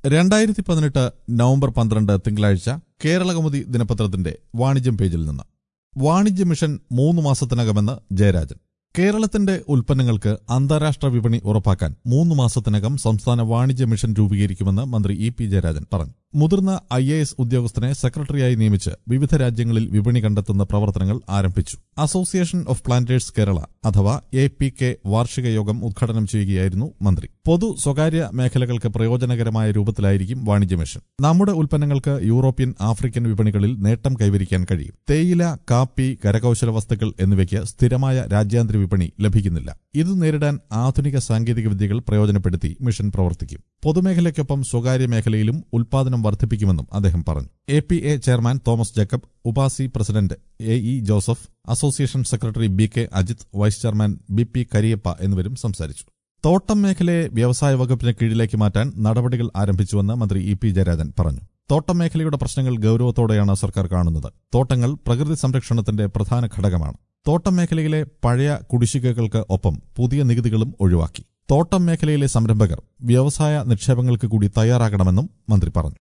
രണ്ടായിരത്തി പതിനെട്ട് നവംബർ പന്ത്രണ്ട് തിങ്കളാഴ്ച കേരളകൗമുദി ദിനപത്രത്തിന്റെ വാണിജ്യം പേജിൽ നിന്ന് വാണിജ്യ മിഷൻ മൂന്ന് മാസത്തിനകമെന്ന് ജയരാജൻ കേരളത്തിന്റെ ഉൽപ്പന്നങ്ങൾക്ക് അന്താരാഷ്ട്ര വിപണി ഉറപ്പാക്കാൻ മൂന്ന് മാസത്തിനകം സംസ്ഥാന വാണിജ്യ മിഷൻ രൂപീകരിക്കുമെന്ന് മന്ത്രി ഇ പി ജയരാജൻ പറഞ്ഞു മുതിർന്ന ഐ എ എസ് ഉദ്യോഗസ്ഥനെ സെക്രട്ടറിയായി നിയമിച്ച് വിവിധ രാജ്യങ്ങളിൽ വിപണി കണ്ടെത്തുന്ന പ്രവർത്തനങ്ങൾ ആരംഭിച്ചു അസോസിയേഷൻ ഓഫ് പ്ലാന്റേഴ്സ് കേരള അഥവാ എ പി കെ വാർഷിക യോഗം ഉദ്ഘാടനം ചെയ്യുകയായിരുന്നു മന്ത്രി പൊതു സ്വകാര്യ മേഖലകൾക്ക് പ്രയോജനകരമായ രൂപത്തിലായിരിക്കും വാണിജ്യ മിഷൻ നമ്മുടെ ഉൽപ്പന്നങ്ങൾക്ക് യൂറോപ്യൻ ആഫ്രിക്കൻ വിപണികളിൽ നേട്ടം കൈവരിക്കാൻ കഴിയും തേയില കാപ്പി കരകൌശല വസ്തുക്കൾ എന്നിവയ്ക്ക് സ്ഥിരമായ രാജ്യാന്തര വിപണി ലഭിക്കുന്നില്ല ഇത് നേരിടാൻ ആധുനിക സാങ്കേതിക വിദ്യകൾ പ്രയോജനപ്പെടുത്തി മിഷൻ പ്രവർത്തിക്കും പൊതുമേഖലയ്ക്കൊപ്പം സ്വകാര്യ മേഖലയിലും ഉൽപാദനം വർദ്ധിപ്പിക്കുമെന്നും അദ്ദേഹം പറഞ്ഞു A P A chairman Thomas Jacob UPASI president A E Joseph association secretary B K Ajith vice chairman B P Kariappa എന്നിവരും സംസാരിച്ചു തോട്ടം മേഖലയെ വ്യവസായ വകുപ്പിന് കീഴിലേക്ക് മാറ്റാൻ നടപടികൾ ആരംഭിച്ചുവെന്ന് മന്ത്രി ഇ പി ജയരാജൻ പറഞ്ഞു തോട്ടം മേഖലയുടെ പ്രശ്നങ്ങൾ ഗൌരവത്തോടെയാണ് സർക്കാർ കാണുന്നത് തോട്ടങ്ങൾ പ്രകൃതി സംരക്ഷണത്തിന്റെ പ്രധാന ഘടകമാണ് തോട്ടം മേഖലയിലെ പഴയ കുടിശ്ശികകൾക്ക് ഒപ്പം പുതിയ നികുതികളും ഒഴിവാക്കി തോട്ടം മേഖലയിലെ സംരംഭകർ വ്യവസായ നിക്ഷേപങ്ങൾക്ക് കൂടി തയ്യാറാകണമെന്നും മന്ത്രി പറഞ്ഞു